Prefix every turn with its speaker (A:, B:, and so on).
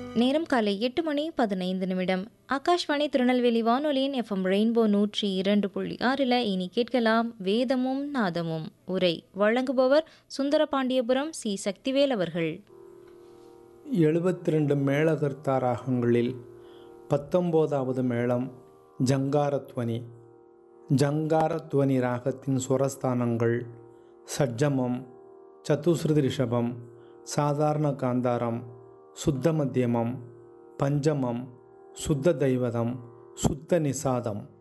A: நேரம் காலை எட்டு மணி பதினைந்து நிமிடம் ஆகாஷ்வாணி திருநெல்வேலி வானொலியின் எஃப்எம் ரெயின்போ நூற்றி இரண்டு புள்ளி ஆறில் இனி கேட்கலாம் வேதமும் நாதமும் உரை வழங்குபவர் சுந்தரபாண்டியபுரம் சி சக்திவேல் அவர்கள்
B: எழுபத்தி ரெண்டு மேளகர்த்தா ராகங்களில் பத்தொம்போதாவது மேளம் ஜங்காரத்வனி ஜங்காரத்வனி ராகத்தின் சுரஸ்தானங்கள் சட்ஜமம் சத்துஸ்ருதி ரிஷபம் சாதாரண காந்தாரம் சுத்த மத்தியமம் பஞ்சமம் சுத்த தெய்வதம் சுத்த நிசாதம்